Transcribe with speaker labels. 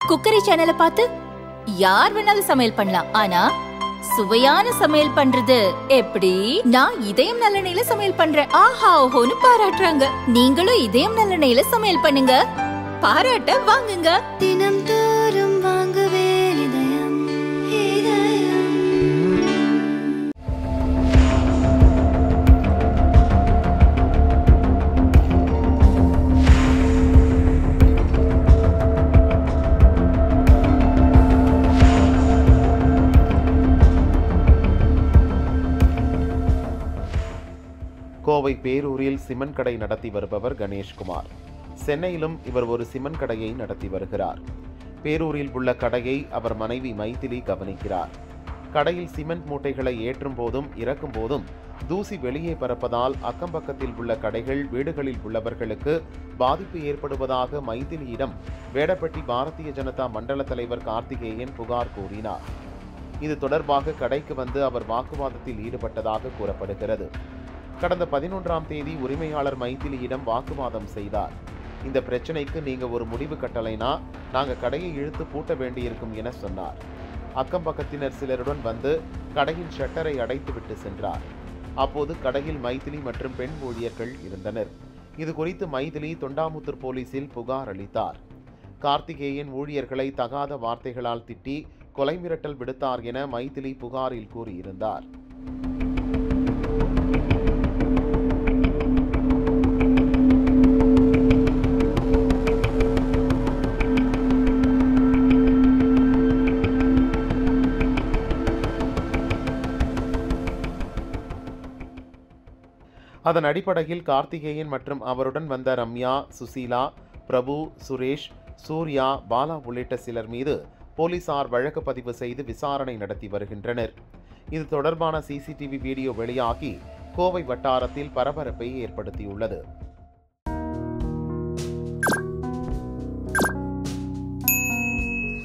Speaker 1: cookery சேனலை பார்த்து யார் வேணாலும் சமையல் பண்ணலாம் ஆனா சுவையான சமையல் பண்றது எப்படி நான் இதயம் நல்லெண்ணெயில சமையல் பண்றேன் ஆஹா ஓஹோன்னு பாராட்டுறாங்க நீங்களும் இதயம் நல்லெண்ணெயில சமையல் பண்ணுங்க பாராட்ட வாங்குங்க
Speaker 2: தினம் தோறும் வாங்குவே இதயம் இதயம்
Speaker 3: கோவை பேரூரில் சிமெண்ட் கடை நடத்தி வருபவர் கணேஷ்குமார் சென்னையிலும் இவர் ஒரு சிமெண்ட் கடையை நடத்தி வருகிறார் பேரூரில் உள்ள கடையை அவர் மனைவி மைதிலி கவனிக்கிறார் கடையில் சிமெண்ட் மூட்டைகளை ஏற்றும் போதும் இறக்கும் போதும் தூசி வெளியே பறப்பதால் அக்கம்பக்கத்தில் உள்ள கடைகள் வீடுகளில் உள்ளவர்களுக்கு பாதிப்பு ஏற்படுவதாக மைதிலியிடம் வேடப்பட்டி பாரதிய ஜனதா மண்டல தலைவர் கார்த்திகேயன் புகார் கூறினார் இது தொடர்பாக கடைக்கு வந்து அவர் வாக்குவாதத்தில் ஈடுபட்டதாக கூறப்படுகிறது கடந்த பதினொன்றாம் தேதி உரிமையாளர் மைதிலியிடம் வாக்குவாதம் செய்தார் இந்த பிரச்சனைக்கு நீங்க ஒரு முடிவு கட்டலைனா நாங்க கடையை இழுத்து பூட்ட வேண்டியிருக்கும் என சொன்னார் அக்கம் பக்கத்தினர் சிலருடன் வந்து கடையின் ஷட்டரை அடைத்துவிட்டு சென்றார் அப்போது கடையில் மைதிலி மற்றும் பெண் ஊழியர்கள் இருந்தனர் இது குறித்து மைதிலி தொண்டாமுத்தூர் போலீசில் புகார் அளித்தார் கார்த்திகேயன் ஊழியர்களை தகாத வார்த்தைகளால் திட்டி கொலை மிரட்டல் விடுத்தார் என மைதிலி புகாரில் கூறியிருந்தார் அதன் அடிப்படையில் கார்த்திகேயன் மற்றும் அவருடன் வந்த ரம்யா சுசீலா பிரபு சுரேஷ் சூர்யா பாலா உள்ளிட்ட சிலர் மீது போலீசார் வழக்கு பதிவு செய்து விசாரணை நடத்தி வருகின்றனர் இது தொடர்பான சிசிடிவி வீடியோ வெளியாகி கோவை வட்டாரத்தில் பரபரப்பை ஏற்படுத்தியுள்ளது